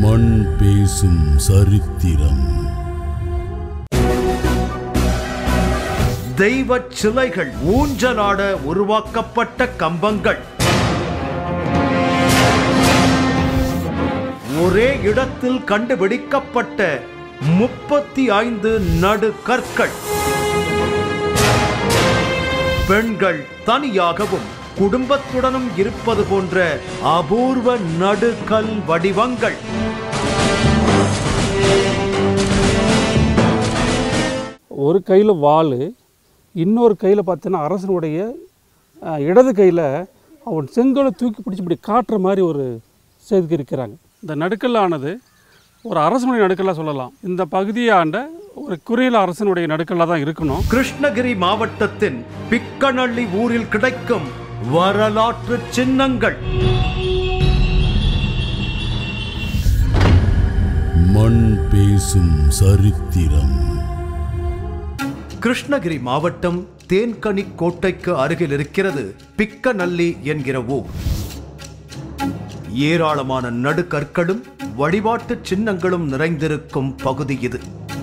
மண் பேசும் சரித்திரம் தெய்வச் சிலைகள் ஊஞ்சலாட உருவாக்கப்பட்ட கம்பங்கள் ஒரே இடத்தில் கண்டுபிடிக்கப்பட்ட முப்பத்தி ஐந்து நடு கற்கள் பெண்கள் தனியாகவும் குடும்பத்துடனும் இருப்பது போன்ற அபூர்வ நடுகல் வடிவங்கள் ஒரு கையில் வாள் இன்னொரு கையில் பார்த்தீங்கன்னா அரசனுடைய அஹ், இடது கையில் அவன் செங்கோலை தூக்கி பிடிச்சி இப்படி காட்டுற மாதிரி ஒரு செய்தி இருக்கிறாங்க இந்த நடுக்கல்லானது ஒரு அரசனுடைய நடுக்கல்லாக சொல்லலாம் இந்த பகுதியை ஆண்ட ஒரு குறையில அரசனுடைய நடுக்கல்லாக தான் இருக்கணும் கிருஷ்ணகிரி மாவட்டத்தின் பிக்கநள்ளி ஊரில் கிடைக்கும் வரலாற்று சின்னங்கள் மண் பேசும் சரித்திரம் கிருஷ்ணகிரி மாவட்டம் தேன்கனி கோட்டைக்கு அருகில் இருக்கிறது பிக்கநல்லி என்கிற ஊர் ஏராளமான நடுகற்களும் வழிபாட்டு சின்னங்களும் நிறைந்திருக்கும் பகுதி இது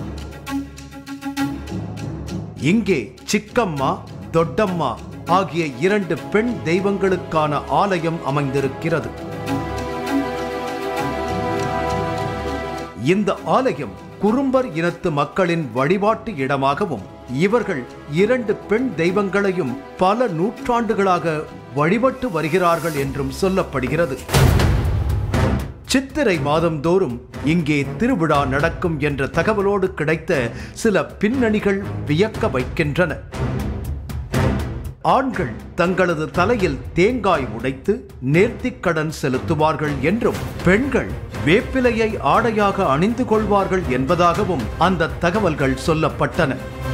இங்கே சிக்கம்மா தொட்டம்மா ஆகிய இரண்டு பெண் தெய்வங்களுக்கான ஆலயம் அமைந்திருக்கிறது இந்த ஆலயம் குறும்பர் இனத்து மக்களின் வழிபாட்டு இடமாகவும் இவர்கள் இரண்டு பெண் தெய்வங்களையும் பல நூற்றாண்டுகளாக வழிபட்டு வருகிறார்கள் என்றும் சொல்லப்படுகிறது சித்திரை மாதந்தோறும் இங்கே திருவிழா நடக்கும் என்ற தகவலோடு கிடைத்த சில பின்னணிகள் வியக்க வைக்கின்றன ஆண்கள் தங்களது தலையில் தேங்காய் உடைத்து நேர்த்திக் கடன் செலுத்துவார்கள் என்றும் பெண்கள் வேப்பிலையை ஆடையாக அணிந்து கொள்வார்கள் என்பதாகவும் அந்த தகவல்கள் சொல்லப்பட்டன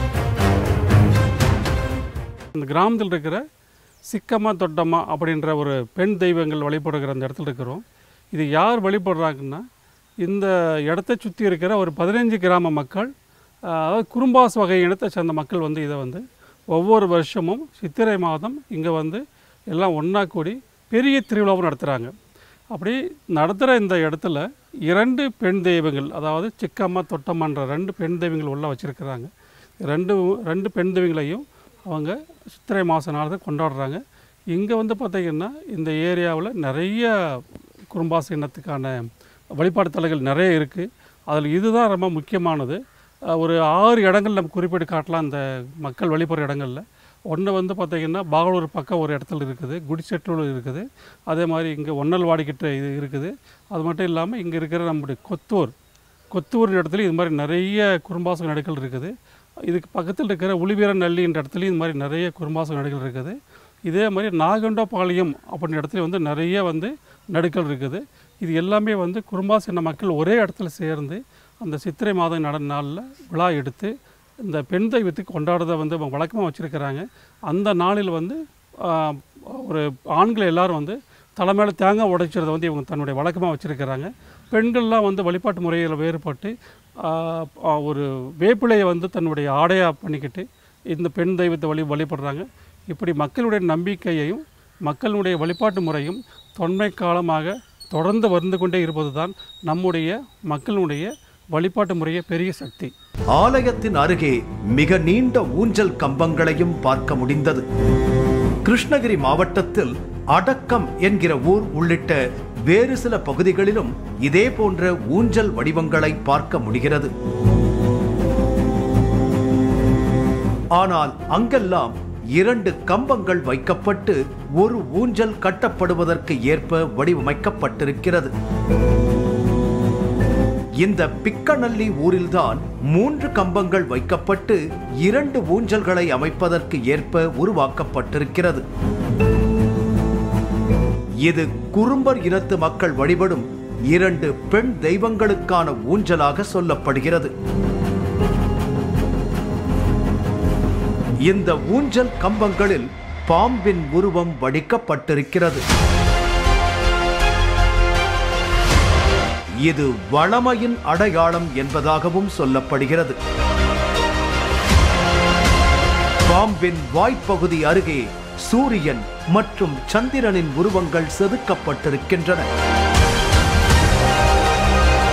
இந்த கிராமத்தில் இருக்கிற சிக்கம்மா தொட்டம்மா அப்படின்ற ஒரு பெண் தெய்வங்கள் வழிபடுகிற அந்த இடத்துல இருக்கிறோம் இது யார் வழிபடுறாங்கன்னா இந்த இடத்த சுற்றி இருக்கிற ஒரு பதினஞ்சு கிராம மக்கள் ஆஹ், அதாவது குறும்பாஸ் வகை இனத்தை சேர்ந்த மக்கள் வந்து இதை வந்து ஒவ்வொரு வருஷமும் சித்திரை மாதம் இங்கே வந்து எல்லாம் ஒன்றா கூடி பெரிய திருவிழாவும் நடத்துகிறாங்க அப்படி நடத்துகிற இந்த இடத்துல இரண்டு பெண் தெய்வங்கள் அதாவது சிக்கம்மா தொட்டம்மான்ற ரெண்டு பெண் தெய்வங்கள் உள்ள வச்சுருக்கிறாங்க ரெண்டு ரெண்டு பெண் தெய்வங்களையும் அவங்க சித்திரை மாத நாளத்தை கொண்டாடுறாங்க இங்கே வந்து பார்த்திங்கன்னா இந்த ஏரியாவில் நிறைய குறும்பாச இனத்துக்கான வழிபாடு தலங்கள் நிறைய இருக்குது அதில் இதுதான் ரொம்ப முக்கியமானது அஹ் ஒரு ஆறு இடங்கள் நம்ம குறிப்பிட்டு காட்டலாம் இந்த மக்கள் வழிபடுற இடங்களில் ஒன்று வந்து பார்த்திங்கன்னா பாகலூர் பக்கம் ஒரு இடத்துல இருக்குது குடிச்செட்டூர் இருக்குது அதே மாதிரி இங்கே ஒன்னல்வாடிக்கிட்ட இது இருக்குது அது மட்டும் இல்லாமல் இங்கே இருக்கிற நம்முடைய கொத்தூர் கொத்தூர் இடத்துல இது மாதிரி நிறைய குறும்பாச நடுகள் இருக்குது இதுக்கு பக்கத்தில் இருக்கிற உளிவீரன் நல்லின்ற இடத்துலையும் இது மாதிரி நிறைய குறும்பாச நடுகள் இருக்குது இதே மாதிரி நாகண்டோபாளையம் அப்படின்ற இடத்துல வந்து நிறைய வந்து நடுக்கள் இருக்குது இது எல்லாமே வந்து குறும்பா சின்ன மக்கள் ஒரே இடத்துல சேர்ந்து அந்த சித்திரை மாதம் நட நாளில் விழா எடுத்து இந்த பெண் தெய்வத்துக்கு கொண்டாடுறதை வந்து அவங்க வழக்கமாக வச்சுருக்கிறாங்க அந்த நாளில் வந்து ஆஹ், ஒரு ஆண்கள் எல்லாரும் வந்து தலைமையில தேங்காய் உடைக்கிறத வந்து இவங்க தன்னுடைய வழக்கமாக வச்சுருக்கிறாங்க பெண்கள்லாம் வந்து வழிபாட்டு முறையில் வேறுபட்டு ஆஹ், ஆஹ், ஒரு வேப்பிலையை வந்து தன்னுடைய ஆடையாக பண்ணிக்கிட்டு இந்த பெண் தெய்வத்தை வழி வழிபடுறாங்க இப்படி மக்களுடைய நம்பிக்கையையும் மக்களுடைய வழிபாட்டு முறையும் தொன்மை காலமாக தொடர்ந்து வந்து கொண்டே இருப்பது தான் நம்முடைய மக்களுடைய வழிபாட்டு முறைய பெரிய சக்தி ஆலயத்தின் அருகே மிக நீண்ட ஊஞ்சல் கம்பங்களையும் பார்க்க முடிந்தது கிருஷ்ணகிரி மாவட்டத்தில் அடக்கம் என்கிற ஊர் உள்ளிட்ட வேறு சில பகுதிகளிலும் இதே போன்ற ஊஞ்சல் வடிவங்களை பார்க்க முடிகிறது ஆனால் அங்கெல்லாம் இரண்டு கம்பங்கள் வைக்கப்பட்டு ஒரு ஊஞ்சல் கட்டப்படுவதற்கு ஏற்ப வடிவமைக்கப்பட்டிருக்கிறது இந்த பிக்கநல்லி ஊரில்தான் மூன்று கம்பங்கள் வைக்கப்பட்டு இரண்டு ஊஞ்சல்களை அமைப்பதற்கு ஏற்ப உருவாக்கப்பட்டிருக்கிறது இது குறும்பர் இனத்து மக்கள் வழிபடும் இரண்டு பெண் தெய்வங்களுக்கான ஊஞ்சலாக சொல்லப்படுகிறது இந்த ஊஞ்சல் கம்பங்களில் பாம்பின் உருவம் வடிக்கப்பட்டிருக்கிறது இது வளமையின் அடையாளம் என்பதாகவும் சொல்லப்படுகிறது பாம்பின் வாய்ப்பகுதி அருகே சூரியன் மற்றும் சந்திரனின் உருவங்கள் செதுக்கப்பட்டிருக்கின்றன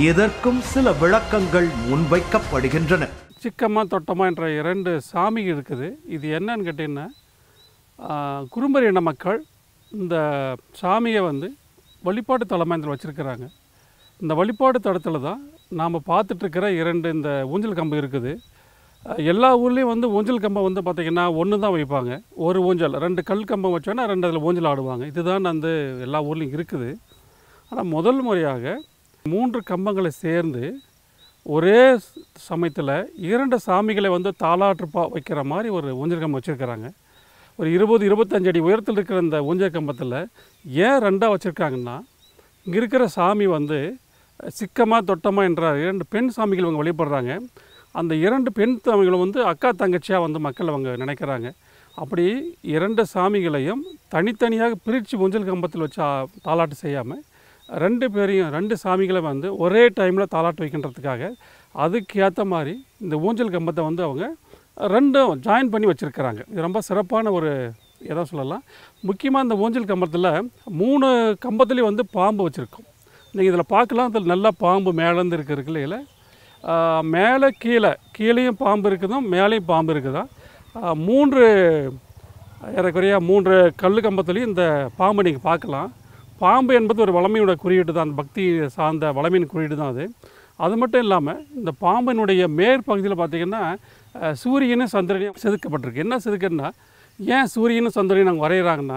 இதற்கும் சில விளக்கங்கள் முன்வைக்கப்படுகின்றன சிக்கம்மா தொட்டம்மா என்ற இரண்டு சாமி இருக்குது இது என்னன்னு கேட்டிங்கன்னா ஆஹ், குறும்பர் இன மக்கள் இந்த சாமியை வந்து வழிபாட்டு தலமாக வச்சுருக்கிறாங்க இந்த வழிபாட்டு தளத்தில் தான் நாம் பார்த்துட்ருக்கிற இரண்டு இந்த ஊஞ்சல் கம்பம் இருக்குது அஹ், எல்லா ஊர்லேயும் வந்து ஊஞ்சல் கம்பம் வந்து பார்த்திங்கன்னா ஒன்று தான் வைப்பாங்க ஒரு ஊஞ்சல் ரெண்டு கல் கம்பம் வச்சோன்னா ரெண்டு அதில் ஊஞ்சல் ஆடுவாங்க இதுதான் வந்து எல்லா ஊர்லேயும் இருக்குது ஆனால் முதல் முறையாக மூன்று கம்பங்களை சேர்ந்து ஒரே சமயத்தில் இரண்டு சாமிகளை வந்து தாலாற்றுப்பா வைக்கிற மாதிரி ஒரு ஊஞ்சல் கம்பம் வச்சுருக்கிறாங்க ஒரு இருபது இருபத்தஞ்சு அடி உயரத்தில் இருக்கிற இந்த ஊஞ்சல் கம்பத்தில் ஏன் ரெண்டாக வச்சுருக்காங்கன்னா இங்கே இருக்கிற சாமி வந்து சிக்கமா தொட்டமா என்ற இரண்டு பெண் சாமிகள் இவங்க வழிபடுறாங்க அந்த இரண்டு பெண் சாமிகளும் வந்து அக்கா தங்கச்சியாக வந்து மக்கள் அவங்க நினைக்கிறாங்க அப்படி இரண்டு சாமிகளையும் தனித்தனியாக பிரித்து ஊஞ்சல் கம்பத்தில் வச்சு ஆ- தாலாட்டு செய்யாமல் ரெண்டு பேரையும் ரெண்டு சாமிகளை வந்து ஒரே டைமில் தாலாட்டு வைக்கின்றதுக்காக அதுக்கு ஏற்ற மாதிரி இந்த ஊஞ்சல் கம்பத்தை வந்து அவங்க ரெண்டும் ஜாயின் பண்ணி வச்சுருக்கிறாங்க இது ரொம்ப சிறப்பான ஒரு எதோ சொல்லலாம் முக்கியமாக இந்த ஊஞ்சல் கம்பத்தில் மூணு கம்பத்துலேயும் வந்து பாம்பு வச்சுருக்கோம் நீங்கள் இதில் பார்க்கலாம் அதில் நல்லா பாம்பு மேலேருந்து இருக்கு இருக்கு இல்லையில மேலே கீழே கீழேயும் பாம்பு இருக்குதும் மேலேயும் பாம்பு இருக்குதா ஆஹ், மூன்று ஏறக்குறைய மூன்று கல் கம்பத்துலேயும் இந்த பாம்பை நீங்கள் பார்க்கலாம் பாம்பு என்பது ஒரு வளமையோட குறியீடு தான் பக்தி சார்ந்த வளமையின் குறியீடு தான் அது அது மட்டும் இல்லாமல் இந்த பாம்பினுடைய மேற்பகுதியில் பார்த்தீங்கன்னா அஹ், சூரியனும் சந்திரனையும் செதுக்கப்பட்டிருக்கு என்ன செதுக்குன்னா ஏன் சூரியனும் சந்திரனையும் நாங்கள் வரைகிறாங்கன்னா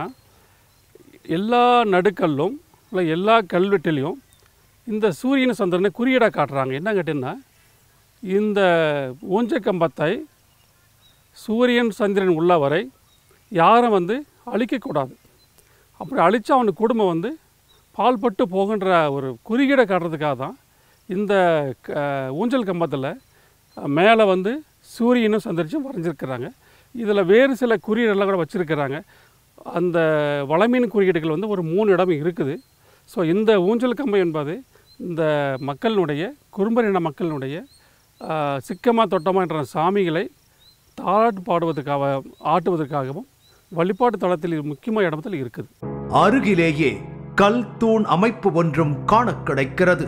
எல்லா நடுக்கல்லும் இல்லை எல்லா கல்வெட்டிலையும் இந்த சூரியன் சந்திரனை குறியீடாக காட்டுறாங்க என்ன கேட்டிங்கன்னா இந்த ஊஞ்சல் கம்பத்தை சூரியன் சந்திரன் உள்ள வரை யாரும் வந்து அழிக்கக்கூடாது அப்படி அழிச்சா அவனுக்கு குடும்பம் வந்து பால்பட்டு போகின்ற ஒரு குறியீடை காட்டுறதுக்காக தான் இந்த க- ஊஞ்சல் கம்பத்தில் மேலே வந்து சூரியனும் சந்திரிச்சும் வரைஞ்சிருக்கிறாங்க இதில் வேறு சில குறியீடெல்லாம் கூட வச்சுருக்கிறாங்க அந்த வளமீன் குறியீடுகள் வந்து ஒரு மூணு இடம் இருக்குது ஸோ இந்த ஊஞ்சல் கம்பம் என்பது இந்த மக்களினுடைய குறும்பர் இன மக்களினுடைய ஆஹ், சிக்கமா தொட்டமா என்ற சாமிகளை தாளாட்டு பாடுவதற்காக ஆட்டுவதற்காகவும் வழிபாட்டு தளத்தில் இது முக்கியமான இடத்தில் இருக்குது அருகிலேயே கல் தூண் அமைப்பு ஒன்றும் காணக் கிடைக்கிறது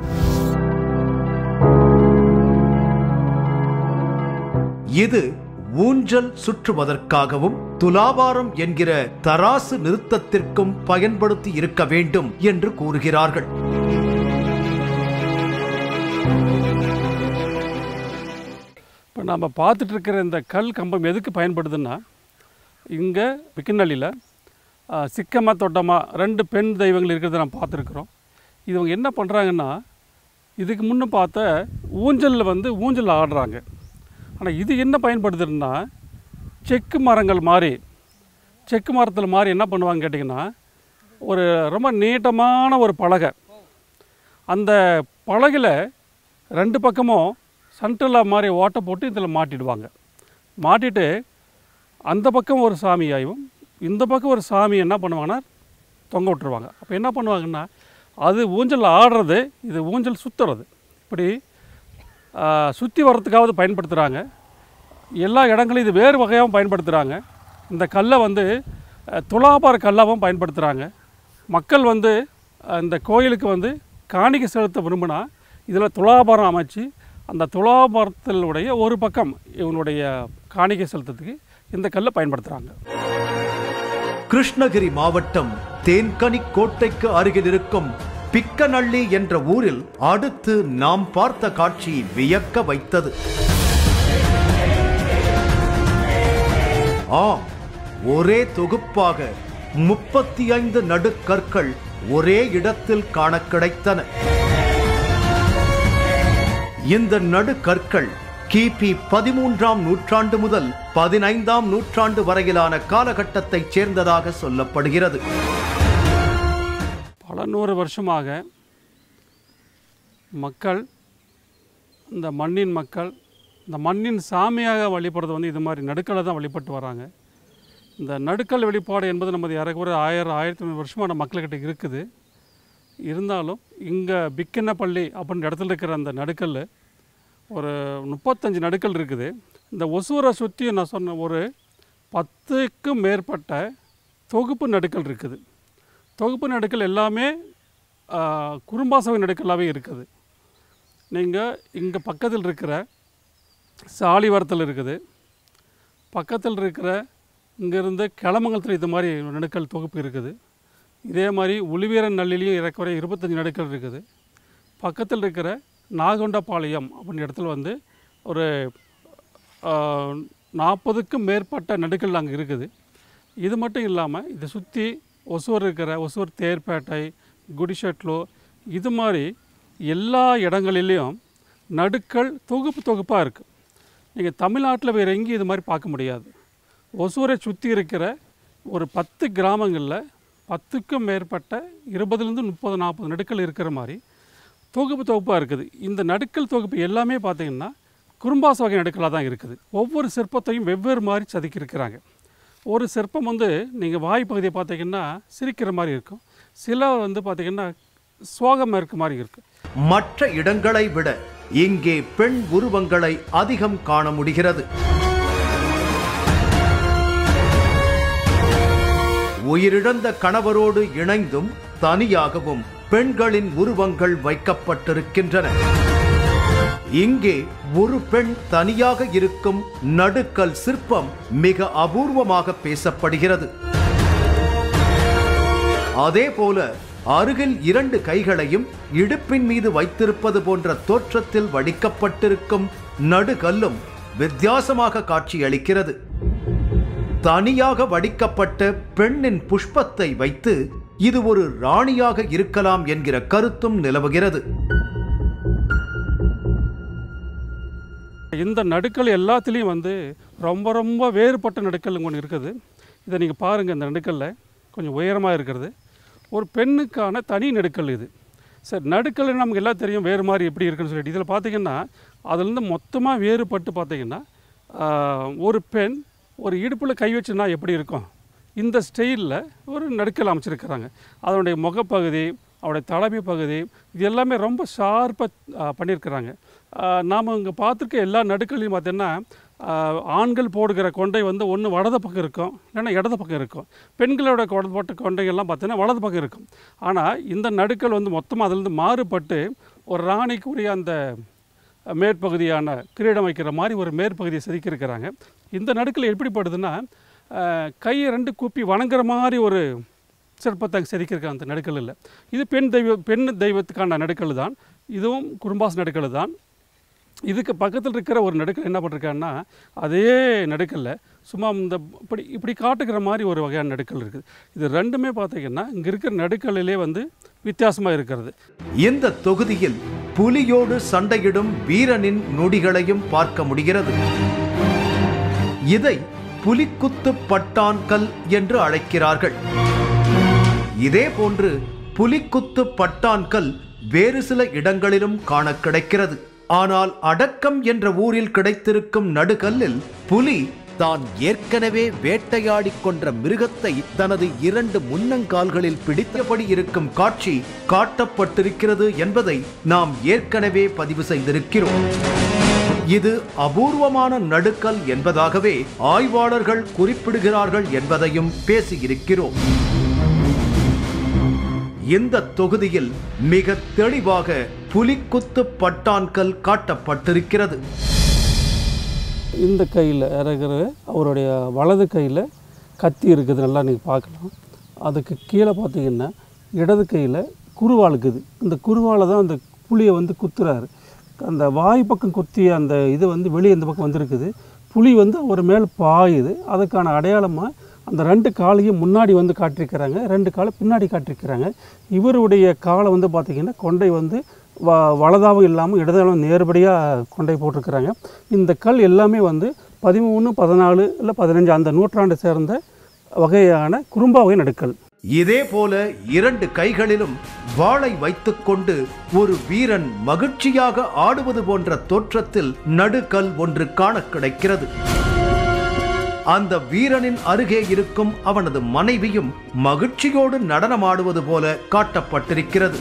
இது ஊஞ்சல் சுற்றுவதற்காகவும் துலாபாரம் என்கிற தராசு நிறுத்தத்திற்கும் பயன்படுத்தி இருக்க வேண்டும் என்று கூறுகிறார்கள் இப்போ நம்ம பார்த்துட்டு இருக்கிற இந்த கல் கம்பம் எதுக்கு பயன்படுதுன்னா இங்கே விக்கினல்லியில் சிக்கமா தொட்டமா ரெண்டு பெண் தெய்வங்கள் இருக்கிறத நம்ம பார்த்துருக்குறோம் இவங்க என்ன பண்ணுறாங்கன்னா இதுக்கு முன்னே பார்த்த ஊஞ்சலில் வந்து ஊஞ்சல் ஆடுறாங்க ஆனால் இது என்ன பயன்படுதுன்னா செக்கு மரங்கள் மாதிரி செக்கு மரத்தில் மாதிரி என்ன பண்ணுவாங்க கேட்டிங்கன்னா ஒரு ரொம்ப நீட்டமான ஒரு பலகை அந்த பலகையில் ரெண்டு பக்கமும் சென்ட்ரலாக மாதிரி ஓட்டை போட்டு இதில் மாட்டிடுவாங்க மாட்டிட்டு அந்த பக்கம் ஒரு சாமியாயும் இந்த பக்கம் ஒரு சாமி என்ன பண்ணுவாங்கன்னா தொங்க விட்டுருவாங்க அப்போ என்ன பண்ணுவாங்கன்னா அது ஊஞ்சல் ஆடுறது இது ஊஞ்சல் சுற்றுறது இப்படி சுற்றி வர்றதுக்காவது பயன்படுத்துகிறாங்க எல்லா இடங்களையும் இது வேறு வகையாகவும் பயன்படுத்துகிறாங்க இந்த கல்லை வந்து அஹ், துலாபார கல்லாகவும் பயன்படுத்துகிறாங்க மக்கள் வந்து அஹ், இந்த கோயிலுக்கு வந்து காணிக்கை செலுத்த விரும்பினா இதில் துலாபாரம் அமைச்சு அந்த துலாபாரத்தினுடைய ஒரு பக்கம் இவனுடைய காணிக்கை செலுத்தத்துக்கு இந்த கல்லை பயன்படுத்துகிறாங்க கிருஷ்ணகிரி மாவட்டம் தேன்கனி கோட்டைக்கு அருகில் இருக்கும் பிக்கநள்ளி என்ற ஊரில் அடுத்து நாம் பார்த்த காட்சி வியக்க வைத்தது ஆம் ஒரே தொகுப்பாக முப்பத்தி ஐந்து நடுக்கற்கள் ஒரே இடத்தில் காண கிடைத்தன இந்த நடுக்கற்கள் கிபி பதிமூன்றாம் நூற்றாண்டு முதல் பதினைந்தாம் நூற்றாண்டு வரையிலான காலகட்டத்தைச் சேர்ந்ததாக சொல்லப்படுகிறது பல நூறு வருஷமாக மக்கள் இந்த மண்ணின் மக்கள் இந்த மண்ணின் சாமியாக வழிபடுறது வந்து இது மாதிரி நடுக்கலை தான் வழிபட்டு வராங்க இந்த நடுக்கல் வழிபாடு என்பது நமது ஏறக்குறைய ஆயிரம் ஆயிரத்தி ஐநூறு வருஷமான மக்கள்கிட்ட இருக்குது இருந்தாலும் இங்கே பிக்கினப்பள்ளி அப்படின்ற இடத்துல இருக்கிற அந்த நடுக்கல் ஒரு முப்பத்தஞ்சு நடுக்கல் இருக்குது இந்த ஒசூரை சுற்றி நான் சொன்ன ஒரு பத்துக்கும் மேற்பட்ட தொகுப்பு நடுக்கல் இருக்குது தொகுப்பு நடுக்கல் எல்லாமே ஆ, குறும்பாசவை நடுக்கலாகவே இருக்குது நீங்கள் இங்கே பக்கத்தில் இருக்கிற சாலிவரத்தில் இருக்குது பக்கத்தில் இருக்கிற இங்கேருந்து கிளமங்கலத்தில் இது மாதிரி நடுக்கல் தொகுப்பு இருக்குது இதே மாதிரி உளிவீரன் நல்லிலையும் இறக்குறைய இருபத்தஞ்சி நடுக்கல் இருக்குது பக்கத்தில் இருக்கிற நாகொண்டபாளையம் அப்படின்ற இடத்துல வந்து ஒரு நாற்பதுக்கும் மேற்பட்ட நடுக்கல் அங்கே இருக்குது இது மட்டும் இல்லாமல் இதை சுற்றி ஒசூர் இருக்கிற ஒசூர் தேர்பேட்டை குடிஷெட்லோ இது மாதிரி எல்லா இடங்களிலையும் நடுக்கல் தொகுப்பு தொகுப்பாக இருக்குது நீங்கள் தமிழ்நாட்டில் வேறு எங்கேயும் இது மாதிரி பார்க்க முடியாது ஒசூரை சுற்றி இருக்கிற ஒரு பத்து கிராமங்களில் பத்துக்கும் மேற்பட்ட இருபதுலேருந்து முப்பது நாற்பது நடுக்கல் இருக்கிற மாதிரி தொகுப்பு தொகுப்பாக இருக்குது இந்த நடுக்கல் தொகுப்பு எல்லாமே பார்த்தீங்கன்னா குறும்பாச வகை நடுக்கலாக தான் இருக்குது ஒவ்வொரு சிற்பத்தையும் வெவ்வேறு மாதிரி செதுக்கியிருக்கிறாங்க ஒரு சிற்பம் வந்து நீங்கள் வாய் பகுதியை பார்த்தீங்கன்னா சிரிக்கிற மாதிரி இருக்கும் சில வந்து பார்த்தீங்கன்னா சோகமாக இருக்க மாதிரி இருக்கும் மற்ற இடங்களை விட இங்கே பெண் உருவங்களை அதிகம் காண முடிகிறது உயிரிழந்த கணவரோடு இணைந்தும் தனியாகவும் பெண்களின் உருவங்கள் வைக்கப்பட்டிருக்கின்றன இங்கே ஒரு பெண் தனியாக இருக்கும் நடுக்கல் சிற்பம் மிக அபூர்வமாக பேசப்படுகிறது அதே போல அருகில் இரண்டு கைகளையும் இடுப்பின் மீது வைத்திருப்பது போன்ற தோற்றத்தில் வடிக்கப்பட்டிருக்கும் நடுகல்லும் வித்தியாசமாக காட்சியளிக்கிறது தனியாக வடிக்கப்பட்ட பெண்ணின் புஷ்பத்தை வைத்து இது ஒரு ராணியாக இருக்கலாம் என்கிற கருத்தும் நிலவுகிறது இந்த நடுக்கல் எல்லாத்துலேயும் வந்து ரொம்ப ரொம்ப வேறுபட்ட நடுக்கல் ஒன்று இருக்குது இதை நீங்கள் பாருங்கள் இந்த நடுக்கல்ல கொஞ்சம் உயரமாக இருக்கிறது ஒரு பெண்ணுக்கான தனி நடுக்கல் இது சரி நடுக்கல் நமக்கு எல்லாம் தெரியும் வேறு மாதிரி எப்படி இருக்குன்னு சொல்லிட்டு இதில் பார்த்தீங்கன்னா அதுலேருந்து மொத்தமாக வேறுபட்டு பார்த்தீங்கன்னா ஆஹ், ஒரு பெண் ஒரு இடுப்பில் கை வச்சுனா எப்படி இருக்கும் இந்த ஸ்டைலில் ஒரு நடுக்கல் அமைச்சிருக்கிறாங்க அதனுடைய முகப்பகுதி அவருடைய தலைமை பகுதி இது எல்லாமே ரொம்ப ஷார்ப்பாக பண்ணியிருக்கிறாங்க நாம் இங்கே பார்த்துருக்க எல்லா நடுக்கல்லையும் பார்த்தீங்கன்னா ஆஹ், ஆண்கள் போடுகிற கொண்டை வந்து ஒன்று வலது பக்கம் இருக்கும் இல்லைன்னா இடது பக்கம் இருக்கும் பெண்களோட கொடை போட்ட கொண்டைகள்லாம் பார்த்தீங்கன்னா வலது பக்கம் இருக்கும் ஆனால் இந்த நடுக்கல் வந்து மொத்தமாக அதிலிருந்து மாறுபட்டு ஒரு ராணிக்குரிய அந்த மேற்பகுதியான கிரீடம் வைக்கிற மாதிரி ஒரு மேற்பகுதியை செதுக்கியிருக்கிறாங்க இந்த நடுக்கல் எப்படிப்படுதுன்னா ஆஹ், கையை ரெண்டு கூப்பி வணங்குற மாதிரி ஒரு சிற்பத்தை அங்கே செதுக்கியிருக்காங்க அந்த நடுக்கல் இல்லை இது பெண் தெய்வ பெண் தெய்வத்துக்கான நடுக்கல் தான் இதுவும் குறும்பாஸ் நடுக்கல் தான் இதுக்கு பக்கத்தில் இருக்கிற ஒரு நடுக்கல் என்ன பண்ணிருக்காங்கன்னா அதே நடுக்கல்ல சும்மா இந்த இப்படி இப்படி காட்டுக்கிற மாதிரி ஒரு வகையான நடுக்கல் இருக்குது இது ரெண்டுமே பார்த்தீங்கன்னா இங்கே இருக்கிற நடுக்கல்லிலே வந்து வித்தியாசமாக இருக்கிறது இந்த தொகுதியில் புலியோடு சண்டையிடும் வீரனின் நொடிகளையும் பார்க்க முடிகிறது இதை புலிக்குத்து பட்டான்கல் என்று அழைக்கிறார்கள் இதே போன்று புலிக்குத்து பட்டான்கல் வேறு சில இடங்களிலும் காண கிடைக்கிறது ஆனால் அடக்கம் என்ற ஊரில் கிடைத்திருக்கும் நடுகல்லில் புலி தான் ஏற்கனவே வேட்டையாடிக் கொன்ற மிருகத்தை தனது இரண்டு முன்னங்கால்களில் பிடித்தபடி இருக்கும் காட்சி காட்டப்பட்டிருக்கிறது என்பதை நாம் ஏற்கனவே பதிவு செய்திருக்கிறோம் இது அபூர்வமான நடுக்கல் என்பதாகவே ஆய்வாளர்கள் குறிப்பிடுகிறார்கள் என்பதையும் பேசியிருக்கிறோம் இந்த தொகுதியில் மிக தெளிவாக புலிக்குத்து பட்டான்கல் காட்டப்பட்டிருக்கிறது இந்த கையில் இறங்குற அவருடைய வலது கையில் கத்தி இருக்குது நல்லா நீங்கள் பார்க்கலாம் அதுக்கு கீழே பார்த்தீங்கன்னா இடது கையில் குருவாள் இருக்குது இந்த குருவாலை தான் அந்த புளியை வந்து குத்துறாரு அந்த வாய் பக்கம் குத்திய அந்த இது வந்து வெளியே இந்த பக்கம் வந்திருக்குது புலி வந்து அவர் மேல் பாயுது அதுக்கான அடையாளமாக அந்த ரெண்டு காலையும் முன்னாடி வந்து காட்டியிருக்கிறாங்க ரெண்டு காலை பின்னாடி காட்டியிருக்கிறாங்க இவருடைய காலை வந்து பார்த்திங்கன்னா கொண்டை வந்து வ வலதாவும் இல்லாமல் இடதாவும் நேர்படியாக கொண்டை போட்டிருக்கிறாங்க இந்த கல் எல்லாமே வந்து பதிமூணு பதினாலு இல்லை பதினஞ்சு அந்த நூற்றாண்டை சேர்ந்த வகையான குறும்பா வகை நடுக்கல் இதே போல இரண்டு கைகளிலும் வாளை வைத்துக்கொண்டு ஒரு வீரன் மகிழ்ச்சியாக ஆடுவது போன்ற தோற்றத்தில் நடுக்கல் ஒன்று காண கிடைக்கிறது அந்த வீரனின் அருகே இருக்கும் அவனது மனைவியும் மகிழ்ச்சியோடு நடனமாடுவது போல காட்டப்பட்டிருக்கிறது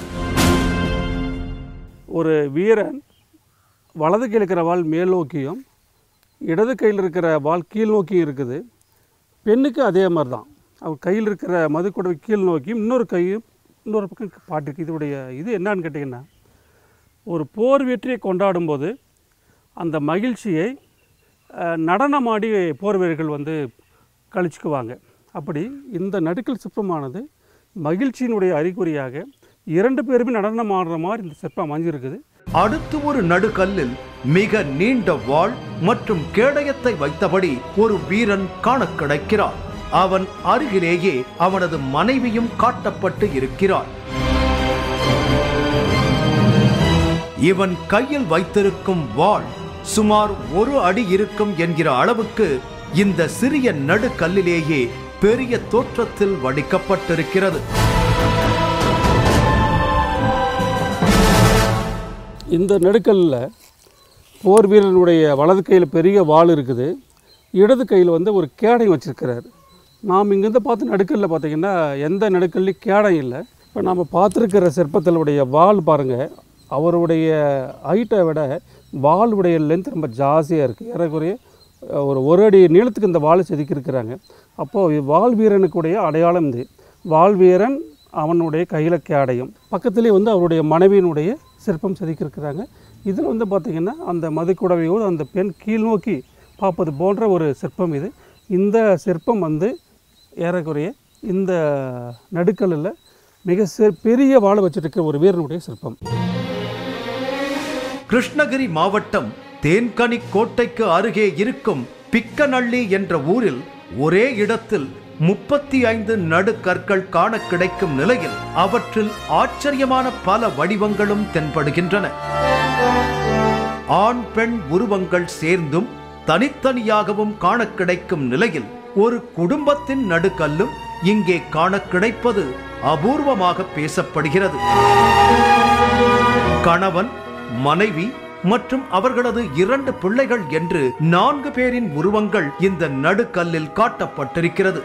ஒரு வீரன் வலது கையில் இருக்கிற வாள் மேல் நோக்கியும் இடது கையில் இருக்கிற வாள் கீழ் நோக்கியும் இருக்குது பெண்ணுக்கு அதே மாதிரி தான் அவர் கையில் இருக்கிற மதுக்குடவை கீழ் நோக்கியும் இன்னொரு கையும் இன்னொரு பக்கம் பாட்டிருக்கு இதோடைய இது என்னன்னு கேட்டிங்கன்னா ஒரு போர் வெற்றியை கொண்டாடும்போது அந்த மகிழ்ச்சியை அஹ், நடனமாடி போர் வீரர்கள் வந்து கழிச்சுக்குவாங்க அப்படி இந்த நடுக்கல் சிற்பமானது மகிழ்ச்சியினுடைய அறிகுறியாக இரண்டு பேருமே நடனம் ஆடுற மாதிரி இந்த சிற்பம் அமைஞ்சிருக்குது அடுத்து ஒரு நடுகல்லில் மிக நீண்ட வாள் மற்றும் கேடயத்தை வைத்தபடி ஒரு வீரன் காணக் கிடைக்கிறான் அவன் அருகிலேயே அவனது மனைவியும் காட்டப்பட்டு இருக்கிறாள் இவன் கையில் வைத்திருக்கும் வாள் சுமார் ஒரு அடி இருக்கும் என்கிற அளவுக்கு இந்த சிறிய நடுக்கல்லிலேயே பெரிய தோற்றத்தில் வடிக்கப்பட்டிருக்கிறது இந்த நடுக்கல்லில் போர் வீரனுடைய வலது கையில் பெரிய வாள் இருக்குது இடது கையில் வந்து ஒரு கேடயம் வச்சிருக்கிறார் நாம் இங்கேருந்து பார்த்து நடுக்கல்ல பார்த்தீங்கன்னா எந்த நடுக்கல்லையும் கேடயம் இல்லை இப்போ நாம் பார்த்துருக்கிற சிற்பத்தினுடைய வாள் பாருங்கள் அவருடைய ஹைட்டை விட வாளுடைய லென்த் ரொம்ப ஜாஸ்தியாக இருக்குது ஏறக்குறைய அஹ், ஒரு ஒரு அடி நீளத்துக்கு இந்த வாள் செதுக்கியிருக்கிறாங்க அப்போது வாள் வீரனுக்குடைய அடையாளம் இது வாள் வீரன் அவனுடைய கையில் கேடயம் பக்கத்துலேயே வந்து அவருடைய மனைவியினுடைய சிற்பம் செதுக்கியிருக்கிறாங்க இதில் வந்து பார்த்திங்கன்னா அந்த மதுக்குடவையோடு அந்த பெண் கீழ் நோக்கி பார்ப்பது போன்ற ஒரு சிற்பம் இது இந்த சிற்பம் வந்து ஏறக்குறைய இந்த நடுக்கல்லில் மிக சிறு பெரிய வாழை வச்சுருக்கிற ஒரு வீரனுடைய சிற்பம் கிருஷ்ணகிரி மாவட்டம் தேன்கனி கோட்டைக்கு அருகே இருக்கும் பிக்கநள்ளி என்ற ஊரில் ஒரே இடத்தில் முப்பத்தி ஐந்து நடுக்கற்கள் காண கிடைக்கும் நிலையில் அவற்றில் ஆச்சரியமான பல வடிவங்களும் தென்படுகின்றன ஆண் பெண் உருவங்கள் சேர்ந்தும் தனித்தனியாகவும் காண கிடைக்கும் நிலையில் ஒரு குடும்பத்தின் நடுக்கல்லும் இங்கே காண கிடைப்பது அபூர்வமாக பேசப்படுகிறது கணவன் மனைவி மற்றும் அவர்களது இரண்டு பிள்ளைகள் என்று நான்கு பேரின் உருவங்கள் இந்த நடுக்கல்லில் காட்டப்பட்டிருக்கிறது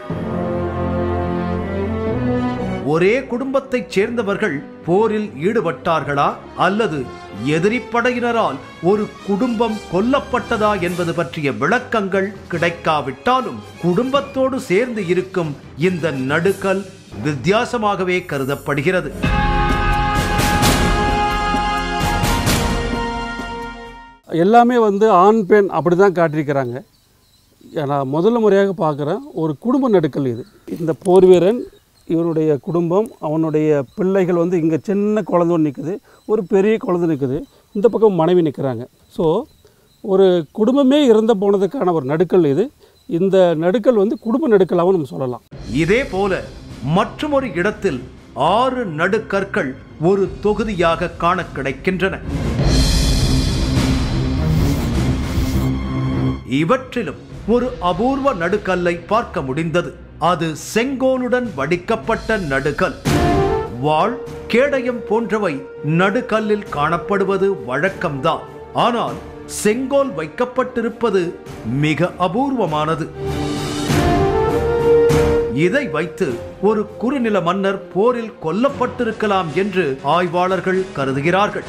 ஒரே குடும்பத்தைச் சேர்ந்தவர்கள் போரில் ஈடுபட்டார்களா அல்லது எதிரிப்படையினரால் ஒரு குடும்பம் கொல்லப்பட்டதா என்பது பற்றிய விளக்கங்கள் கிடைக்காவிட்டாலும் குடும்பத்தோடு சேர்ந்து இருக்கும் இந்த நடுக்கல் வித்தியாசமாகவே கருதப்படுகிறது எல்லாமே வந்து ஆண் பெண் அப்படி தான் காட்டியிருக்கிறாங்க நான் முதல்ல முறையாக பார்க்குறேன் ஒரு குடும்ப நடுக்கல் இது இந்த போர் வீரன் இவனுடைய குடும்பம் அவனுடைய பிள்ளைகள் வந்து இங்கே சின்ன குழந்தை ஒன்று நிற்குது ஒரு பெரிய குழந்தை நிற்குது இந்த பக்கம் மனைவி நிற்கிறாங்க ஸோ ஒரு குடும்பமே இறந்து போனதுக்கான ஒரு நடுக்கல் இது இந்த நடுக்கல் வந்து குடும்ப நடுக்கலாகவும் நம்ம சொல்லலாம் இதே போல மற்றொரு இடத்தில் ஆறு நடுக்கற்கள் ஒரு தொகுதியாக காண கிடைக்கின்றன இவற்றிலும் ஒரு அபூர்வ நடுக்கல்லை பார்க்க முடிந்தது அது செங்கோலுடன் வடிக்கப்பட்ட நடுக்கல் வாள் கேடயம் போன்றவை நடுக்கல்லில் காணப்படுவது வழக்கம்தான் ஆனால் செங்கோல் வைக்கப்பட்டிருப்பது மிக அபூர்வமானது இதை வைத்து ஒரு குறுநில மன்னர் போரில் கொல்லப்பட்டிருக்கலாம் என்று ஆய்வாளர்கள் கருதுகிறார்கள்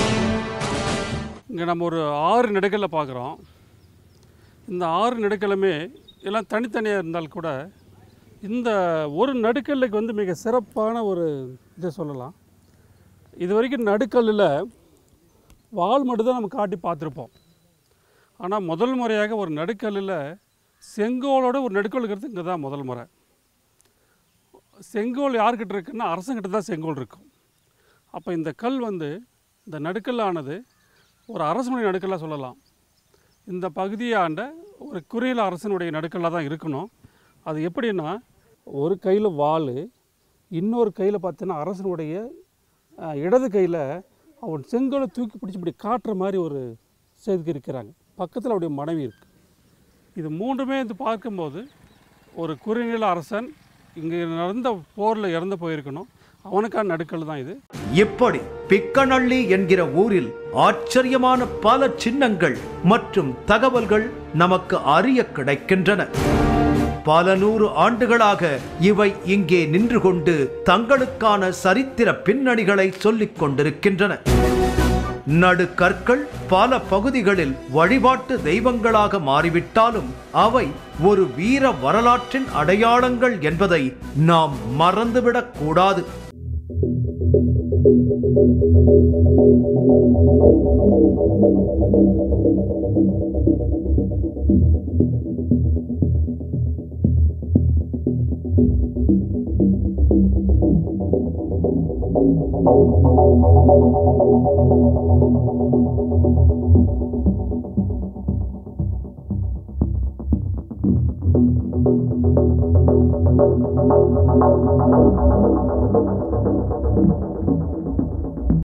இங்கே நம்ம ஒரு ஆறு நடுக்கல்ல பார்க்குறோம் இந்த ஆறு நடுக்கலுமே எல்லாம் தனித்தனியாக இருந்தால் கூட இந்த ஒரு நடுக்கல்லுக்கு வந்து மிக சிறப்பான ஒரு இதை சொல்லலாம் இது வரைக்கும் நடுக்கல்லில் வால் மட்டும் தான் நம்ம காட்டி பார்த்துருப்போம் ஆனால் முதல் முறையாக ஒரு நடுக்கல்லில் செங்கோலோட ஒரு நடுக்கல் இருக்கிறது இங்கே தான் முதல் முறை செங்கோல் யார்கிட்ட இருக்குன்னா அரசங்கிட்ட தான் செங்கோல் இருக்கும் அப்போ இந்த கல் வந்து இந்த நடுக்கல்லானது ஒரு அரசனுடைய நடுக்கல்லாக சொல்லலாம் இந்த பகுதியை ஆண்ட ஒரு குறியில அரசனுடைய நடுக்கல்லாக தான் இருக்கணும் அது எப்படின்னா ஒரு கையில் வாள் இன்னொரு கையில் பார்த்தீங்கன்னா அரசனுடைய அஹ், இடது கையில் அவன் செங்கோலை தூக்கி பிடிச்சி இப்படி காட்டுற மாதிரி ஒரு செய்தி இருக்கிறாங்க பக்கத்தில் அவருடைய மனைவி இருக்குது இது மூன்றுமே இது பார்க்கும்போது ஒரு குறுநில அரசன் இங்கே நடந்த போரில் இறந்து போயிருக்கணும் அவனுக்கான நடுக்கல் தான் இது இப்படி பிக்கநள்ளி என்கிற ஊரில் ஆச்சரியமான பல சின்னங்கள் மற்றும் தகவல்கள் நமக்கு அறிய கிடைக்கின்றன பல நூறு ஆண்டுகளாக இவை இங்கே நின்று கொண்டு தங்களுக்கான சரித்திர பின்னணிகளை சொல்லிக் கொண்டிருக்கின்றன நடுக்கற்கள் பல பகுதிகளில் வழிபாட்டு தெய்வங்களாக மாறிவிட்டாலும் அவை ஒரு வீர வரலாற்றின் அடையாளங்கள் என்பதை நாம் மறந்துவிடக் கூடாது